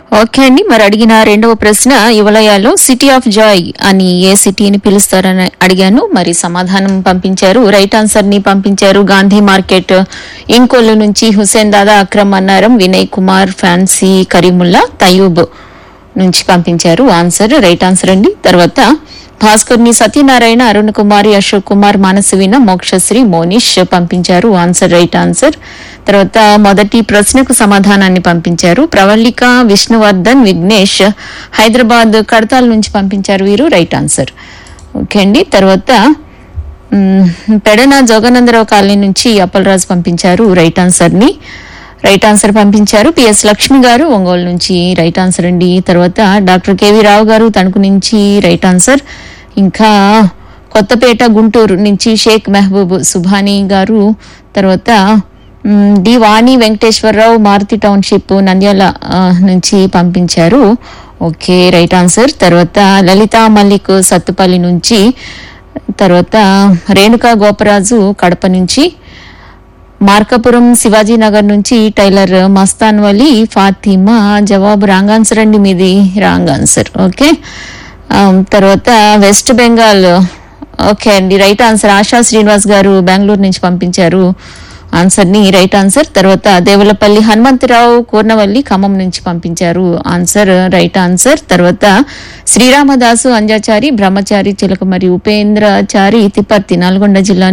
okay అండి మరి అడిగిన రెండవ ప్రశ్న యువలయాలో సిటీ ఆఫ్ జాయ్ అని ఏ సిటీని పిలుస్తారని అడిగాను మరి సమాధానం పంపించారు రైట్ ఆన్సర్ ని పంపించారు గాంధీ మార్కెట్ ఇంకొల్లు నుంచి హుసేన్ దాదా అక్రమ్ అన్నారం వినయ్ కుమార్ ఫ్యాన్సీ కరీముల్లా తయూబ్ నుంచి పంపించారు ఆన్సర్ రైట్ ఆన్సర్ అండి తర్వాత భాస్కర్ని సత్యనారాయణ అరుణ్ కుమారి అశోక్ కుమార్ మానసవీన మోక్షశ్రీ మోనిష్ పంపించారు ఆన్సర్ రైట్ ఆన్సర్ తర్వాత మొదటి ప్రశ్నకు సమాధానాన్ని పంపించారు ప్రవళిక విష్ణువర్ధన్ విఘ్నేష్ హైదరాబాద్ కడతాల్ నుంచి పంపించారు వీరు రైట్ ఆన్సర్ ఓకే అండి తర్వాత మ్, పెడన జోగానందరావు కాలనీ నుంచి అప్పలరాజు పంపించారు రైట్ ఆన్సర్ ని రైట్ ఆన్సర్ పంపించారు పిఎస్ లక్ష్మి గారు ఒంగోలు నుంచి రైట్ ఆన్సర్ అండి తర్వాత డాక్టర్ కేవి రావు గారు తణుకు నుంచి రైట్ ఆన్సర్ ఇంకా కొత్తపేట గుంటూరు నుంచి షేక్ మెహబూబ్ సుభాని గారు తర్వాత మ్, డి వాణి వెంకటేశ్వరరావు మారుతి టౌన్షిప్ నంద్యాల ఆ, నుంచి పంపించారు ఓకే రైట్ ఆన్సర్ తర్వాత లలిత మల్లిక్ సత్తుపల్లి నుంచి తర్వాత రేణుకా గోపరాజు కడప నుంచి మార్కాపురం శివాజీ నగర్ నుంచి టైలర్ మస్తాన్ వలి ఫాతిమా జవాబు రాంగ్ ఆన్సర్ అండి మీది రాంగ్ ఆన్సర్ ఓకే ఆ, తర్వాత వెస్ట్ బెంగాల్ ఓకే అండి రైట్ ఆన్సర్ ఆశా శ్రీనివాస్ గారు బెంగళూరు నుంచి పంపించారు ఆన్సర్ ని రైట్ ఆన్సర్ తర్వాత దేవులపల్లి హనుమంతరావు కూర్నవల్లి ఖమ్మం నుంచి పంపించారు ఆన్సర్ రైట్ ఆన్సర్ తర్వాత శ్రీరామదాసు అంజాచారి బ్రహ్మచారి చిలక మరియు ఉపేంద్రచారి తిప్పర్తి నల్గొండ జిల్లా